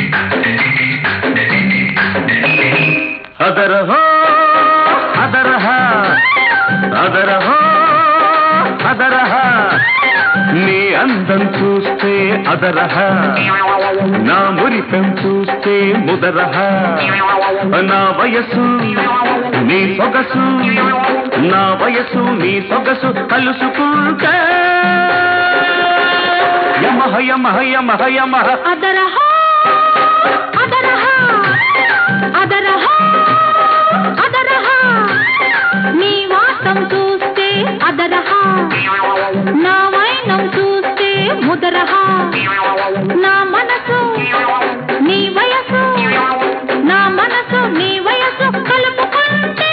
అదరహో అదరహ అదరహో అదరహ నీ అందం చూస్తే అదరహ నా మురిపెం చూస్తే ముదరహ నా వయసు నీ సొగసు నా వయసు నీ సొగసు కలుసుకుంటే యమహ యమహ యమహ యమహ అదరహ అదరహ అదరహ అదరహ నీ వాసం చూస్తే అదరహ నా వైనం చూస్తే ముదరహ నా మనసు నీ వయసు నా మనసు నీ వయసు కలుపుకుంటే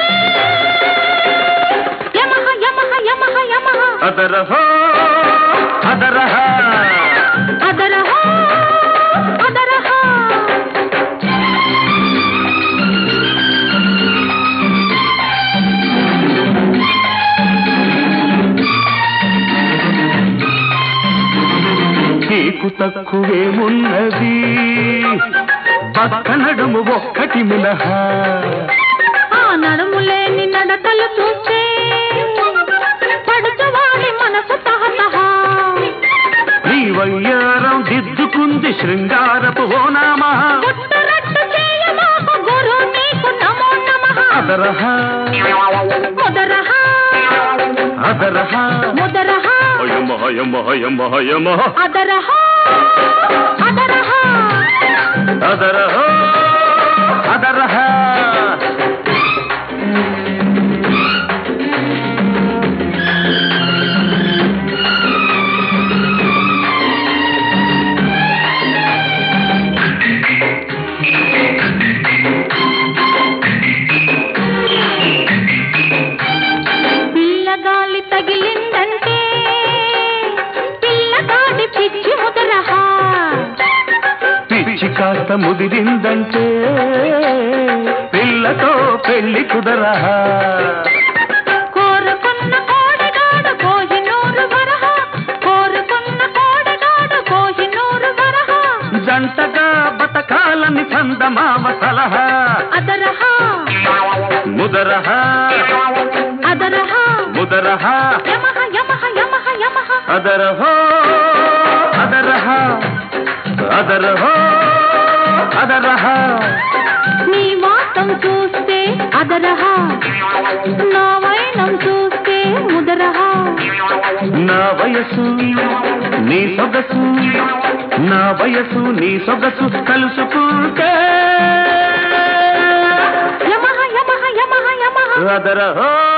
యమహ యమహ యమహ యమహ అదరహో అదరహ అదరహ అదరహ నీకు తక్కువేమున్నది పక్క నడుము ఒక్కటి మినహా ఆ నడుములేని నడకలు చూస్తే పడుచువాడి మనసు తహతహ నీ వయ్యారం దిద్దుకుంది శృంగారపు ఓ నామా గుట్టురట్టు చేయమాకు గురు నీకు నమో నమః అదరహ ముదరహ అదరహ ముదరహ హయమ హయమ హయమ హయమ అదరహ అదరహ అదరహ అదరహ పిల్లగాలి తగిలిందంటే పిల్లగాడి పిచ్చి ముదరహ పిచ్చి కాస్త ముదిరిందంటే పిల్లతో పెళ్లి కుదరహ కోరుకున్న కోడగాడు కోహినూరు వరహ కోరుకున్న కోడగాడు కోహినూరు వరహ జంటగా బతకాలని చందమామ సలహా అదరహ ముదరహ అదరహ ముదరహ యమహ యమహ యమహ యమహ అదరహో అదరహ అదరహో అదరహ నీ వాసం చూస్తే అదరహ నా వైనం చూస్తే ముదరహ నా వయసు నీ సొగసు నా వయసు నీ సొగసు కలుసుకుంటే యమహ యమహ యమహ యమహ అదరహో